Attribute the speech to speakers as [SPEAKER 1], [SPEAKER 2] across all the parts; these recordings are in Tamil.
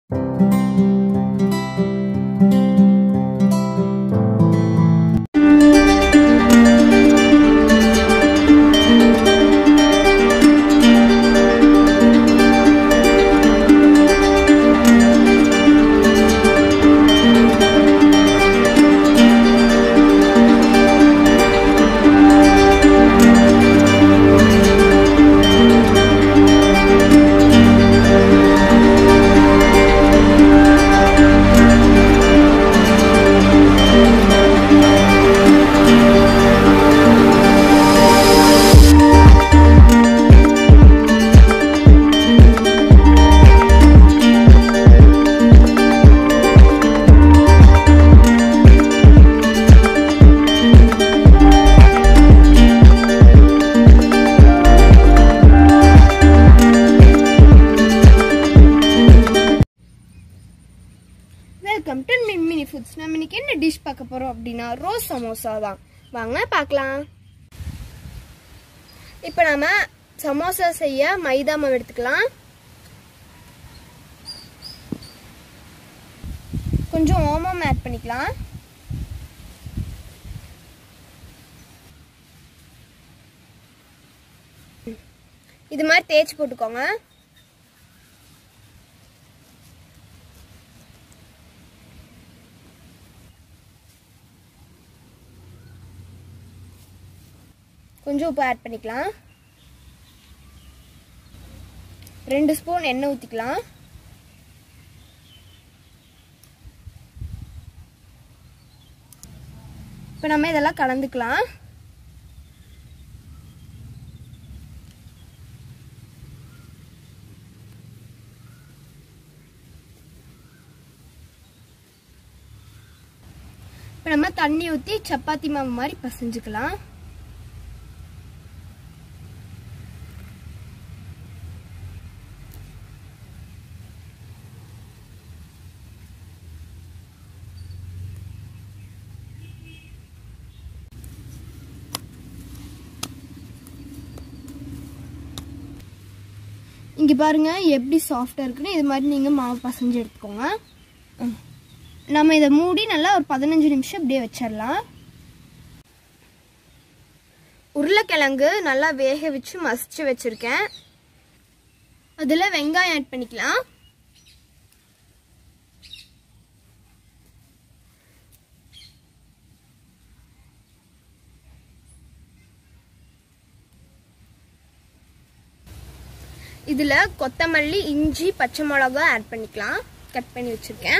[SPEAKER 1] வெல்கம் டு மினி ஃபுட்ஸ் நம்ம இன்னைக்கு என்ன டிஷ் பார்க்க போறோம் அப்படின்னா ரோஸ் சமோசா தான் வாங்க பார்க்கலாம் இப்போ நாம சமோசா செய்ய மைதா மாவு எடுத்துக்கலாம் கொஞ்சம் ஓமம் ஆட் பண்ணிக்கலாம் இது மாதிரி தேய்ச்சி போட்டுக்கோங்க கொஞ்சம் உப்பு ஆட் பண்ணிக்கலாம் ரெண்டு ஸ்பூன் எண்ணெய் ஊற்றிக்கலாம் இப்போ நம்ம இதெல்லாம் கலந்துக்கலாம் இப்போ நம்ம தண்ணி ஊற்றி சப்பாத்தி மாவு மாதிரி பசைஞ்சுக்கலாம் இங்கே பாருங்க எப்படி சாஃப்டாக இருக்குன்னு இது மாதிரி நீங்கள் மாவு பசைஞ்சு எடுத்துக்கோங்க ம். நம்ம இதை மூடி நல்லா ஒரு பதினஞ்சு நிமிஷம் இப்படியே வச்சிடலாம் உருளைக்கிழங்கு நல்லா வேக வச்சு மசிச்சு வச்சுருக்கேன் அதில் வெங்காயம் ஆட் பண்ணிக்கலாம் இதில் கொத்தமல்லி இஞ்சி பச்சை மிளகா ஆட் பண்ணிக்கலாம் கட் பண்ணி வச்சுருக்கேன்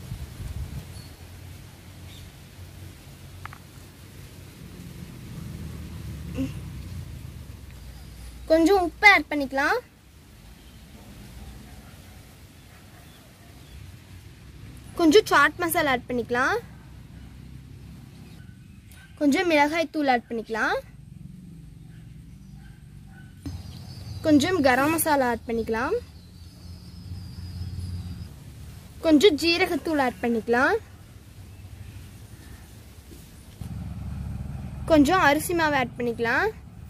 [SPEAKER 1] கொஞ்சம் உப்பு ஆட் பண்ணிக்கலாம் கொஞ்சம் சாட் மசாலா ஆட் பண்ணிக்கலாம் கொஞ்சம் மிளகாய் தூள் ஆட் பண்ணிக்கலாம் கொஞ்சம் கரம் மசாலா ஆட் பண்ணிக்கலாம் கொஞ்சம் ஜீரகத்தூள் ஆட் பண்ணிக்கலாம் கொஞ்சம் அரிசி மாவு ஆட் பண்ணிக்கலாம்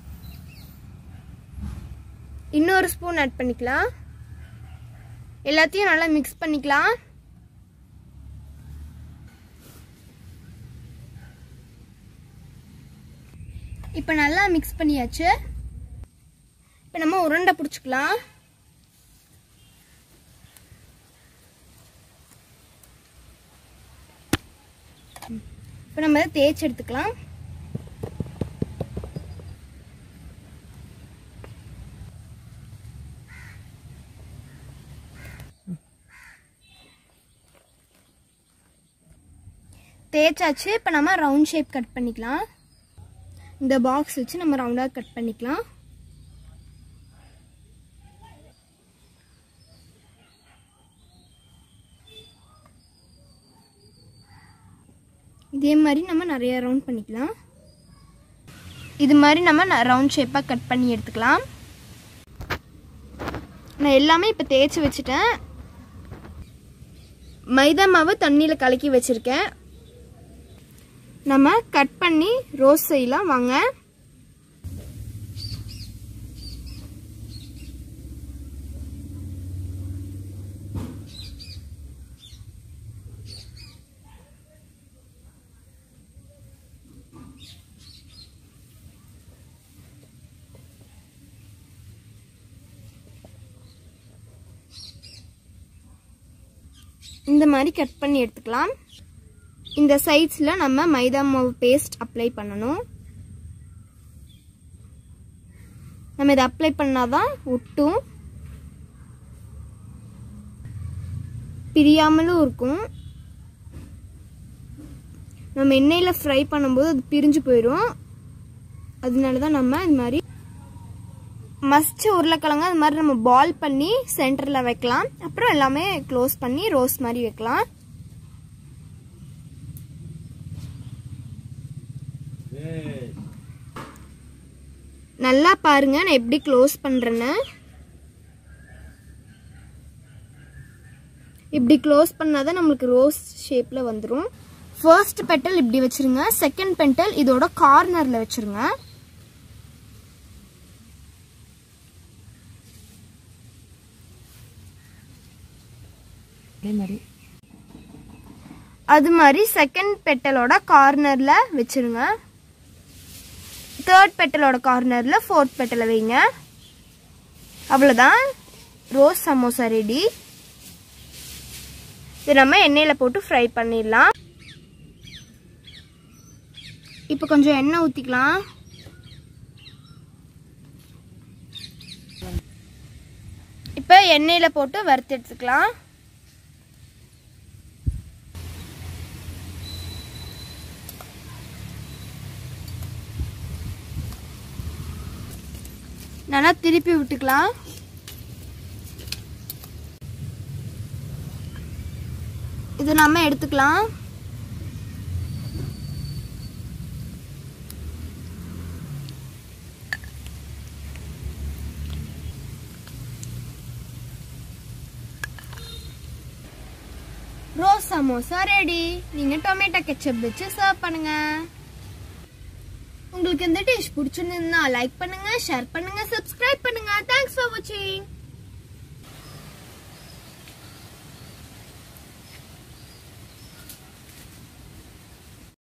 [SPEAKER 1] இன்னொரு ஸ்பூன் ஆட் பண்ணிக்கலாம் எல்லாத்தையும் நல்லா மிக்ஸ் பண்ணிக்கலாம் இப்போ நல்லா மிக்ஸ் பண்ணியாச்சு இப்போ நம்ம உருண்டை பிடிச்சிக்கலாம் இப்போ நம்ம இதை தேய்ச்சி எடுத்துக்கலாம் தேய்ச்சாச்சு இப்போ நம்ம ரவுண்ட் ஷேப் கட் பண்ணிக்கலாம் இந்த பாக்ஸ் வச்சு நம்ம ரவுண்டாக கட் பண்ணிக்கலாம் இதே மாதிரி நம்ம நிறைய ரவுண்ட் பண்ணிக்கலாம் இது மாதிரி நம்ம ரவுண்ட் ஷேப்பாக கட் பண்ணி எடுத்துக்கலாம் நான் எல்லாமே இப்போ தேய்ச்சி வச்சுட்டேன் மைதா மாவு தண்ணியில் கலக்கி வச்சுருக்கேன் நம்ம கட் பண்ணி ரோஸ் செய்யலாம் வாங்க இந்த மாதிரி கட் பண்ணி எடுத்துக்கலாம் இந்த சைட்ஸில் நம்ம மைதா மாவு பேஸ்ட் அப்ளை பண்ணணும் நம்ம இதை அப்ளை பண்ணாதான் ஒட்டும் பிரியாமலும் இருக்கும் நம்ம எண்ணெயில் ஃப்ரை பண்ணும்போது அது பிரிஞ்சு போயிடும் அதனால தான் நம்ம இது மாதிரி மஸ்ட் உருளைக்கிழங்கு அது மாதிரி நம்ம பால் பண்ணி சென்டரில் வைக்கலாம் அப்புறம் எல்லாமே க்ளோஸ் பண்ணி ரோஸ் மாதிரி வைக்கலாம் நல்லா பாருங்க நான் எப்படி க்ளோஸ் பண்ணுறேன்னு இப்படி க்ளோஸ் பண்ணாதான் நம்மளுக்கு ரோஸ் ஷேப்பில் வந்துடும் ஃபர்ஸ்ட் பெட்டல் இப்படி வச்சிருங்க செகண்ட் பெட்டல் இதோட கார்னரில் வச்சிருங்க
[SPEAKER 2] அதே மாதிரி
[SPEAKER 1] அது மாதிரி செகண்ட் பெட்டலோட கார்னரில் வச்சிருங்க தேர்ட் பெட்டலோட கார்னரில் ஃபோர்த் பெட்டலை வைங்க அவ்வளோதான் ரோஸ் சமோசா ரெடி இது நம்ம எண்ணெயில் போட்டு ஃப்ரை பண்ணிடலாம் இப்போ கொஞ்சம் எண்ணெய் ஊற்றிக்கலாம் இப்போ எண்ணெயில் போட்டு வறுத்து எடுத்துக்கலாம் நல்லா திருப்பி விட்டுக்கலாம் இது நம்ம எடுத்துக்கலாம் ரோஸ் சமோசா ரெடி நீங்க டொமேட்டோ கெச்சப் வச்சு சர்வ் பண்ணுங்க உங்களுக்கு இந்த டிஷ் பிடிச்சிருந்தா லைக் பண்ணுங்க ஷேர் பண்ணுங்க சப்ஸ்கிரைப் பண்ணுங்க தேங்க்ஸ் ஃபார் வாட்சிங்